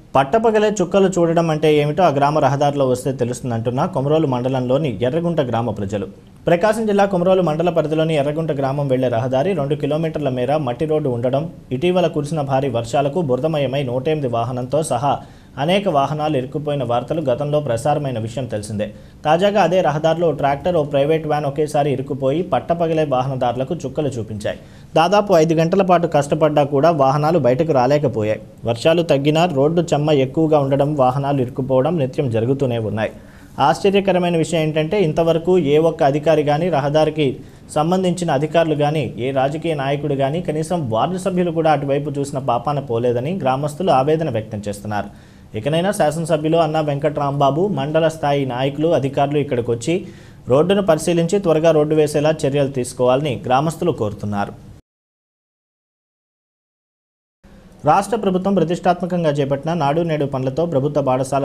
పట్టపగలే చుక్కలు చూడడం అంటే ఏమిటో ఆ గ్రామ రహదారిలో వస్తే తెలుస్తుందంటున్న కొమరోలు మండలంలోని ఎర్రగుంట గ్రామ ప్రజలు ప్రకాశం జిల్లా కొమరోలు మండల పరిధిలోని ఎర్రగుంట గ్రామం వెళ్లే రహదారి రెండు కిలోమీటర్ల మేర మట్టి రోడ్డు ఉండడం ఇటీవల కురిసిన భారీ వర్షాలకు బురదమయమై నూట ఎనిమిది వాహనంతో సహా అనేక వాహనాలు ఇరుక్కుపోయిన వార్తలు గతంలో ప్రసారమైన విషయం తెలిసిందే తాజాగా అదే రహదారిలో ఓ ట్రాక్టర్ ఓ ప్రైవేట్ వ్యాన్ ఒకేసారి ఇరుక్కుపోయి పట్టపగలే వాహనదారులకు చుక్కలు చూపించాయి దాదాపు ఐదు గంటల పాటు కష్టపడ్డా కూడా వాహనాలు బయటకు రాలేకపోయాయి వర్షాలు తగ్గినా రోడ్డు చెమ్మ ఎక్కువగా ఉండడం వాహనాలు ఇరుక్కుపోవడం నిత్యం జరుగుతూనే ఉన్నాయి ఆశ్చర్యకరమైన విషయం ఏంటంటే ఇంతవరకు ఏ ఒక్క అధికారి కానీ రహదారికి సంబంధించిన అధికారులు కానీ ఏ రాజకీయ నాయకుడు కానీ కనీసం వార్డు సభ్యులు కూడా అటువైపు చూసిన పాపాన పోలేదని గ్రామస్తులు ఆవేదన వ్యక్తం చేస్తున్నారు ఇకనైనా శాసనసభ్యులు అన్నా వెంకట్రాంబాబు మండల స్థాయి నాయకులు అధికారులు ఇక్కడికి వచ్చి రోడ్డును పరిశీలించి త్వరగా రోడ్డు వేసేలా చర్యలు తీసుకోవాలని గ్రామస్తులు కోరుతున్నారు రాష్ట్ర ప్రభుత్వం ప్రతిష్టాత్మకంగా చేపట్టిన నాడు నేడు పనులతో ప్రభుత్వ పాఠశాల